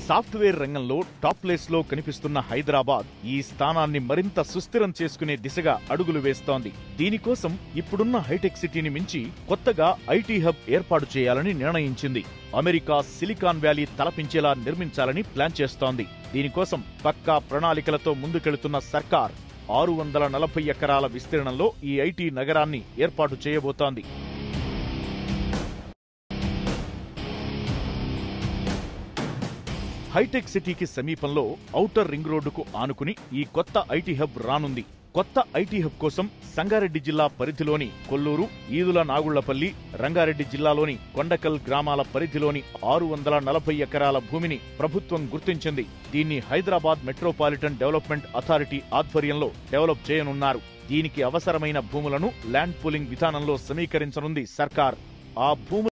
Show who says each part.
Speaker 1: software రంగంలో top place లో కనిపిస్తున్న హైదరాబాద్ ఈ స్థానాన్ని మరింత సుస్థిరం చేసుకునే దిశగా అడుగులు వేస్తోంది దీనికోసం ఇప్పుడున్న హైటెక్ సిటీని మించి కొత్తగా ఐటీ హబ్ ఏర్పాటు చేయాలని నిర్ణయించింది అమెరికా సిలికాన్ వ్యాలీ తలపించేలా నిర్మించాలని ప్లాన్ చేస్తోంది దీనికోసం పక్కా ప్రణాళికలతో ముందుకెళుతున్న సర్కార్ ఆరు వందల నలభై ఎకరాల విస్తీర్ణంలో ఈ ఐటీ నగరాన్ని ఏర్పాటు చేయబోతోంది హైటెక్ సిటీకి సమీపంలో ఔటర్ రింగ్ రోడ్డుకు ఆనుకుని ఈ కొత్త ఐటీ హబ్ రానుంది కొత్త ఐటీ హబ్ కోసం సంగారెడ్డి జిల్లా పరిధిలోని కొల్లూరు ఈదుల నాగుళ్లపల్లి రంగారెడ్డి జిల్లాలోని కొండకల్ గ్రామాల పరిధిలోని ఆరు వందల నలభై ఎకరాల భూమిని ప్రభుత్వం గుర్తించింది దీన్ని హైదరాబాద్ మెట్రోపాలిటన్ డెవలప్మెంట్ అథారిటీ ఆధ్వర్యంలో డెవలప్ చేయనున్నారు దీనికి అవసరమైన భూములను ల్యాండ్ పూలింగ్ విధానంలో సమీకరించనుంది సర్కార్ ఆ భూముల